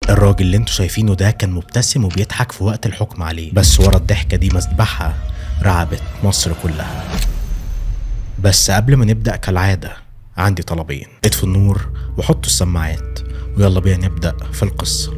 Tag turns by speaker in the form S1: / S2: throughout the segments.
S1: الراجل اللي انتوا شايفينه ده كان مبتسم وبيضحك في وقت الحكم عليه بس ورا الضحكة دي مذبحة رعبت مصر كلها بس قبل ما نبدأ كالعادة عندي طلبين اطفوا النور وحطوا السماعات ويلا بينا نبدأ في القصة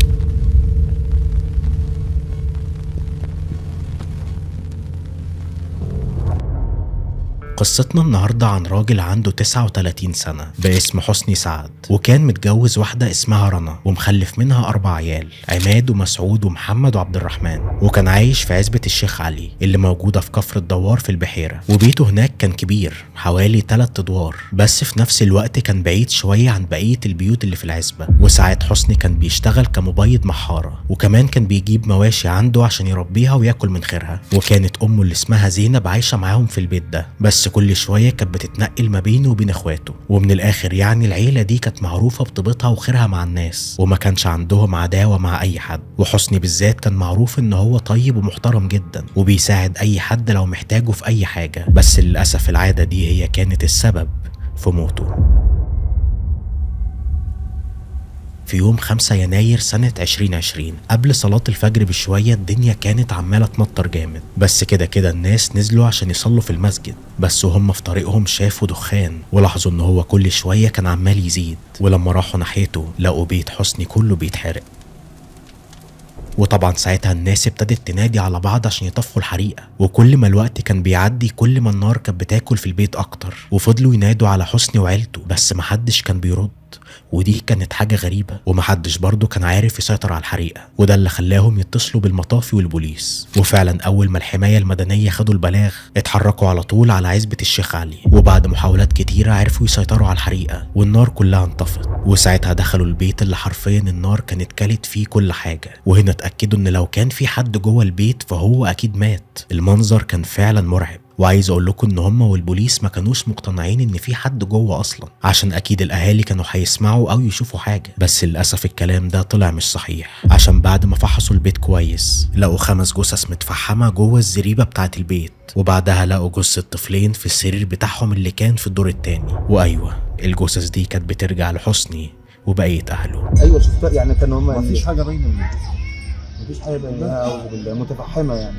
S1: قصتنا النهاردة عن راجل عنده 39 سنة باسم حسني سعد وكان متجوز واحدة اسمها رنا ومخلف منها أربع عيال عماد ومسعود ومحمد وعبد الرحمن وكان عايش في عزبة الشيخ علي اللي موجودة في كفر الدوار في البحيرة وبيته هناك كان كبير حوالي 3 أدوار بس في نفس الوقت كان بعيد شوية عن بقية البيوت اللي في العزبة وساعات حسني كان بيشتغل كمبيض محارة وكمان كان بيجيب مواشي عنده عشان يربيها وياكل من خيرها وكانت أمه اللي اسمها زينب عايشة معاهم في البيت ده بس كل شوية كانت بتتنقل ما بينه وبين اخواته ومن الآخر يعني العيلة دي كانت معروفة بطيبتها وخيرها مع الناس وما كانش عندهم عداوة مع أي حد وحسني بالذات كان معروف إن هو طيب ومحترم جدا وبيساعد أي حد لو محتاجه في أي حاجة بس للأسف العادة دي هي كانت السبب في موته في يوم 5 يناير سنة 2020 قبل صلاة الفجر بشوية الدنيا كانت عمالة تمطر جامد بس كده كده الناس نزلوا عشان يصلوا في المسجد بس وهم في طريقهم شافوا دخان ولاحظوا ان هو كل شوية كان عمال يزيد ولما راحوا ناحيته لقوا بيت حسني كله بيتحرق وطبعا ساعتها الناس ابتدت تنادي على بعض عشان يطفوا الحريقه وكل ما الوقت كان بيعدي كل ما النار كانت بتاكل في البيت اكتر وفضلوا ينادوا على حسني وعيلته بس محدش كان بيرد ودي كانت حاجة غريبة ومحدش برضه كان عارف يسيطر على الحريقة وده اللي خلاهم يتصلوا بالمطافي والبوليس وفعلا أول ما الحماية المدنية خدوا البلاغ اتحركوا على طول على عزبة الشيخ علي وبعد محاولات كتيرة عرفوا يسيطروا على الحريقة والنار كلها انطفت وساعتها دخلوا البيت اللي حرفيا النار كانت كلت فيه كل حاجة وهنا اتأكدوا ان لو كان في حد جوه البيت فهو أكيد مات المنظر كان فعلا مرعب وعايز اقول لكم ان هم والبوليس ما كانوش مقتنعين ان في حد جوه اصلا عشان اكيد الاهالي كانوا هيسمعوا او يشوفوا حاجه بس للاسف الكلام ده طلع مش صحيح عشان بعد ما فحصوا البيت كويس لقوا خمس جثث متفحمه جوه الزريبه بتاعه البيت وبعدها لقوا جثه طفلين في السرير بتاعهم اللي كان في الدور التاني وايوه الجثث دي كانت بترجع لحسني وبقيه اهله
S2: ايوه شفتها يعني كانوا هم
S3: مفيش حاجه باينه من
S2: مفيش حاجه باينه او بالله متفحمه يعني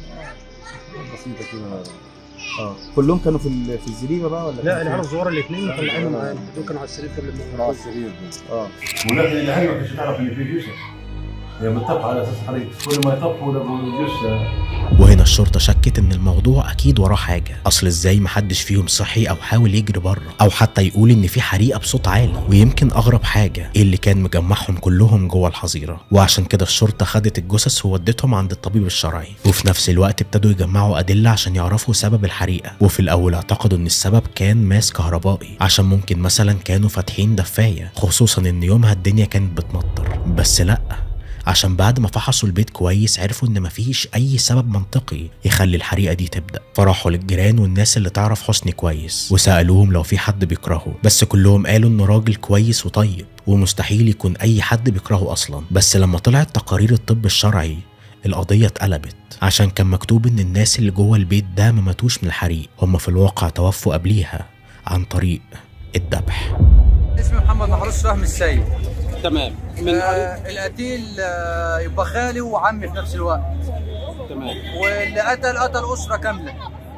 S3: بسيطه كده
S2: اه كلهم كانوا في ال- في الزريبه بقى ولا
S4: لا
S2: كانوا
S4: العيال
S2: فين؟
S4: الصغار الاثنين مطلعينهم معانا دول كانوا على السرير قبل
S3: كانوا
S4: ما
S3: على السرير ده
S2: اه
S3: ولكن الاهالي ما كانش تعرف ان في جثث هي بتطفى على اساس حريق كل ما يطفوا لقوا جثه
S1: وهنا الشرطة شكت إن الموضوع أكيد وراه حاجة، أصل إزاي محدش فيهم صحي أو حاول يجري بره، أو حتى يقول إن في حريقة بصوت عالي، ويمكن أغرب حاجة إيه اللي كان مجمعهم كلهم جوه الحظيرة، وعشان كده الشرطة خدت الجثث وودتهم عند الطبيب الشرعي، وفي نفس الوقت ابتدوا يجمعوا أدلة عشان يعرفوا سبب الحريقة، وفي الأول اعتقدوا إن السبب كان ماس كهربائي، عشان ممكن مثلا كانوا فاتحين دفاية، خصوصا إن يومها الدنيا كانت بتمطر، بس لأ عشان بعد ما فحصوا البيت كويس عرفوا ان مفيش اي سبب منطقي يخلي الحريقه دي تبدا فراحوا للجيران والناس اللي تعرف حسني كويس وسالوهم لو في حد بيكرهه بس كلهم قالوا انه راجل كويس وطيب ومستحيل يكون اي حد بيكرهه اصلا بس لما طلعت تقارير الطب الشرعي القضية اتقلبت عشان كان مكتوب ان الناس اللي جوه البيت ده ما ماتوش من الحريق هم في الواقع توفوا قبليها عن طريق الذبح
S5: اسمي محمد محروس فهمي السيد
S6: تمام من
S5: آه القتيل آه يبقى خالي وعمي في نفس الوقت
S6: تمام
S5: واللي قتل قتل اسره كامله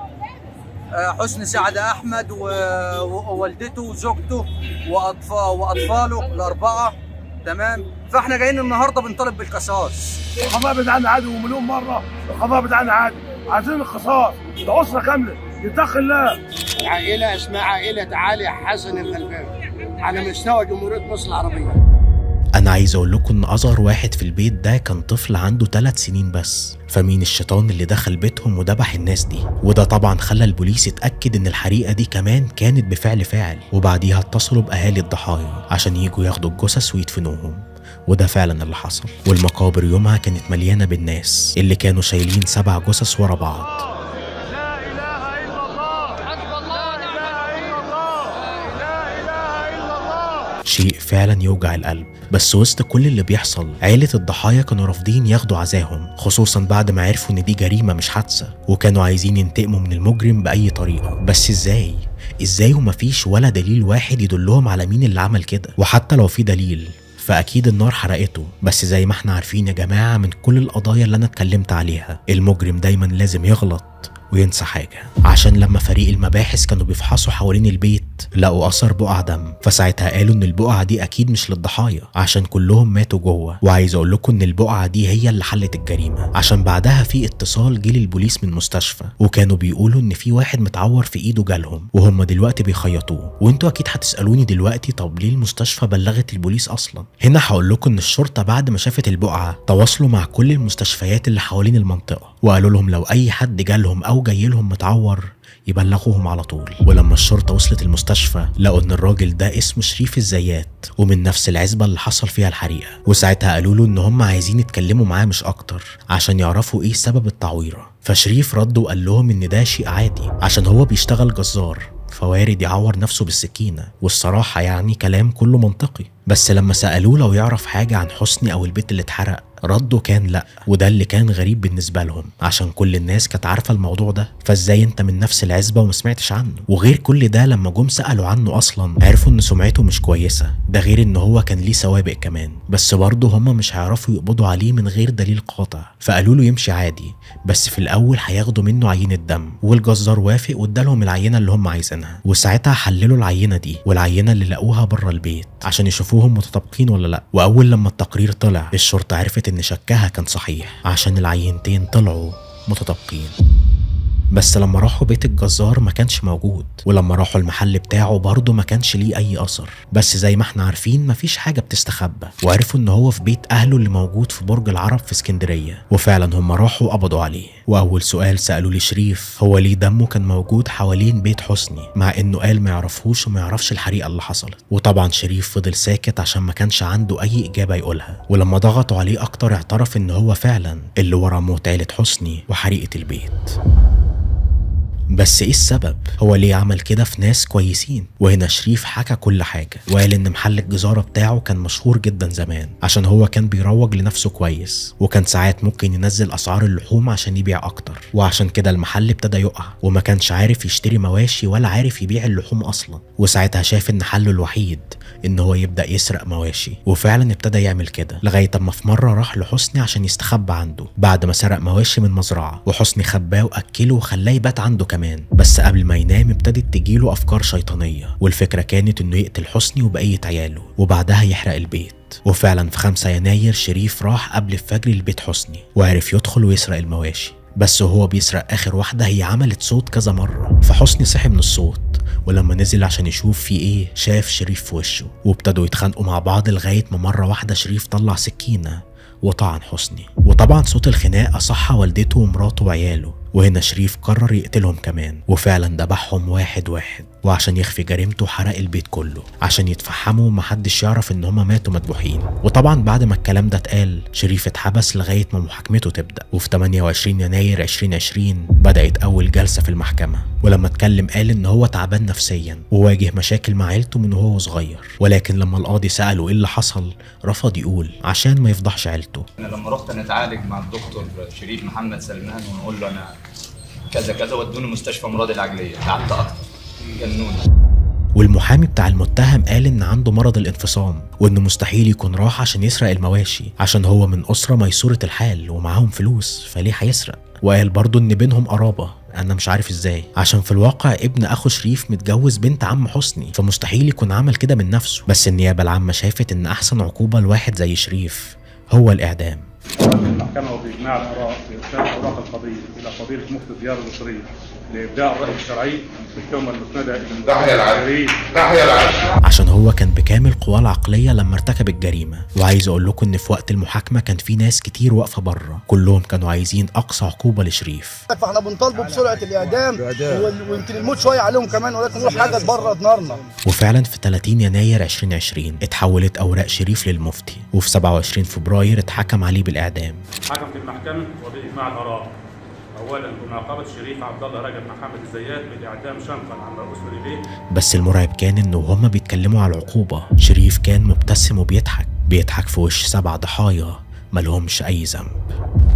S5: آه حسني سعد احمد و- ووالدته وزوجته واطفال واطفاله الاربعه تمام فاحنا جايين النهارده بنطالب بالقصاص
S7: القضاء بتاعنا عادي ومليون مره القضاء بتاعنا عادي عايزين القصاص ده اسره كامله يتقي الله
S4: عائله اسمها عائله علي حسن الغلباوي على مستوى جمهوريه مصر العربيه
S1: انا عايز اقول لكم ان اصغر واحد في البيت ده كان طفل عنده 3 سنين بس فمين الشيطان اللي دخل بيتهم وذبح الناس دي وده طبعا خلى البوليس يتاكد ان الحريقه دي كمان كانت بفعل فاعل وبعديها اتصلوا باهالي الضحايا عشان يجوا ياخدوا الجثث ويدفنوهم وده فعلا اللي حصل والمقابر يومها كانت مليانه بالناس اللي كانوا شايلين سبع جثث ورا بعض شيء فعلا يوجع القلب بس وسط كل اللي بيحصل عيلة الضحايا كانوا رافضين ياخدوا عزاهم خصوصا بعد ما عرفوا ان دي جريمة مش حادثة وكانوا عايزين ينتقموا من المجرم بأي طريقة بس ازاي؟ ازاي ومفيش ولا دليل واحد يدلهم على مين اللي عمل كده وحتى لو في دليل فاكيد النار حرقته بس زي ما احنا عارفين يا جماعه من كل القضايا اللي انا اتكلمت عليها المجرم دايما لازم يغلط وينسى حاجة عشان لما فريق المباحث كانوا بيفحصوا حوالين البيت لقوا أثر بقع دم فساعتها قالوا إن البقعة دي أكيد مش للضحايا عشان كلهم ماتوا جوه وعايز أقول لكم إن البقعة دي هي اللي حلت الجريمة عشان بعدها في اتصال جه للبوليس من مستشفى وكانوا بيقولوا إن في واحد متعور في إيده جالهم وهم دلوقتي بيخيطوه وانتوا أكيد هتسألوني دلوقتي طب ليه المستشفى بلغت البوليس أصلا هنا هقول لكم إن الشرطة بعد ما شافت البقعة تواصلوا مع كل المستشفيات اللي حوالين المنطقة وقالوا لهم لو أي حد جالهم أو جاي لهم متعور يبلغوهم على طول ولما الشرطة وصلت المستشفى لقوا ان الراجل ده اسمه شريف الزيات ومن نفس العزبة اللي حصل فيها الحريقة وساعتها قالوا له ان هم عايزين يتكلموا معاه مش اكتر عشان يعرفوا ايه سبب التعويرة فشريف رد وقال لهم ان ده شيء عادي عشان هو بيشتغل جزار فوارد يعور نفسه بالسكينة والصراحة يعني كلام كله منطقي بس لما سألوه لو يعرف حاجة عن حسني أو البيت اللي اتحرق رده كان لا وده اللي كان غريب بالنسبة لهم عشان كل الناس كانت عارفة الموضوع ده فازاي انت من نفس العزبة وما سمعتش عنه وغير كل ده لما جم سألوا عنه أصلا عرفوا ان سمعته مش كويسة ده غير ان هو كان ليه سوابق كمان بس برضه هما مش هيعرفوا يقبضوا عليه من غير دليل قاطع فقالوا له يمشي عادي بس في الأول هياخدوا منه عينة دم والجزار وافق وادالهم العينة اللي هم عايزينها وساعتها حللوا العينة دي والعينة اللي لقوها بره البيت عشان يشوفوهم متطابقين ولا لا وأول لما التقرير طلع الشرطة عرفت ان شكها كان صحيح عشان العينتين طلعوا متطابقين بس لما راحوا بيت الجزار ما كانش موجود ولما راحوا المحل بتاعه برضه ما كانش ليه اي اثر بس زي ما احنا عارفين مفيش حاجه بتستخبى وعرفوا ان هو في بيت اهله اللي موجود في برج العرب في اسكندريه وفعلا هم راحوا قبضوا عليه واول سؤال سالوه لشريف هو ليه دمه كان موجود حوالين بيت حسني مع انه قال ما يعرفوش وما يعرفش الحريقه اللي حصلت وطبعا شريف فضل ساكت عشان ما كانش عنده اي اجابه يقولها ولما ضغطوا عليه اكتر اعترف ان هو فعلا اللي ورا موت عيله حسني وحريقه البيت بس ايه السبب؟ هو ليه عمل كده في ناس كويسين؟ وهنا شريف حكى كل حاجة وقال ان محل الجزارة بتاعه كان مشهور جدا زمان عشان هو كان بيروج لنفسه كويس وكان ساعات ممكن ينزل اسعار اللحوم عشان يبيع اكتر وعشان كده المحل ابتدى يقع وما كانش عارف يشتري مواشي ولا عارف يبيع اللحوم اصلا وساعتها شاف ان حله الوحيد ان هو يبدا يسرق مواشي وفعلا ابتدى يعمل كده لغايه اما في مره راح لحسني عشان يستخبى عنده بعد ما سرق مواشي من مزرعه وحسني خباه واكله وخلاه يبات عنده كمان بس قبل ما ينام ابتدت تجيله افكار شيطانيه والفكره كانت انه يقتل حسني وبقيه عياله وبعدها يحرق البيت وفعلا في 5 يناير شريف راح قبل الفجر لبيت حسني وعرف يدخل ويسرق المواشي بس وهو بيسرق اخر واحده هي عملت صوت كذا مره فحسني صحي من الصوت ولما نزل عشان يشوف في ايه شاف شريف في وشه وابتدوا يتخانقوا مع بعض لغايه ما مره واحده شريف طلع سكينه وطعن حسني وطبعا صوت الخناقه صح والدته ومراته وعياله وهنا شريف قرر يقتلهم كمان وفعلا ذبحهم واحد واحد وعشان يخفي جريمته حرق البيت كله عشان يتفحموا ومحدش يعرف ان هما ماتوا مذبوحين وطبعا بعد ما الكلام ده اتقال شريف اتحبس لغايه ما محاكمته تبدا وفي 28 يناير 2020 بدات اول جلسه في المحكمه ولما اتكلم قال ان هو تعبان نفسيا وواجه مشاكل مع عيلته من وهو صغير ولكن لما القاضي ساله ايه اللي حصل رفض يقول عشان ما يفضحش عيلته
S8: انا لما رحت نتعالج مع الدكتور شريف محمد سلمان ونقول له انا كذا كذا ودوني مستشفى مراد العجليه تعبت اكتر جنون
S1: والمحامي بتاع المتهم قال ان عنده مرض الانفصام وانه مستحيل يكون راح عشان يسرق المواشي عشان هو من اسره ميسوره الحال ومعاهم فلوس فليه هيسرق وقال برضه ان بينهم قرابه انا مش عارف ازاي عشان في الواقع ابن اخو شريف متجوز بنت عم حسني فمستحيل يكون عمل كده من نفسه بس النيابه العامه شافت ان احسن عقوبه لواحد زي شريف هو الاعدام
S9: المحكمة وبإجماع الآراء بإرسال أوراق القضية إلى فضيلة مفتي الديار المصرية لإبداء الرأي الشرعي في التهمة المسندة إلى
S10: تحيا العدل تحيا العدل
S1: عشان هو كان بكامل قواه العقليه لما ارتكب الجريمه وعايز اقول لكم ان في وقت المحاكمه كان في ناس كتير واقفه بره كلهم كانوا عايزين اقصى عقوبه لشريف
S4: فاحنا بنطالبه بسرعه الاعدام وال- ويمكن الموت شويه عليهم كمان ولكن نروح حاجه تبرد نارنا
S1: وفعلا في 30 يناير 2020 اتحولت اوراق شريف للمفتي وفي 27 فبراير اتحكم عليه بالاعدام
S9: حكم في المحكمة وبإجماع الآراء أولا بمعاقبة شريف عبد الله رجب محمد الزيات بالإعدام شنقا عن رؤوس البيت
S1: بس المرعب كان انه هما بيتكلموا على العقوبه شريف كان مبتسم وبيضحك بيضحك في وش سبع ضحايا ملهمش اي ذنب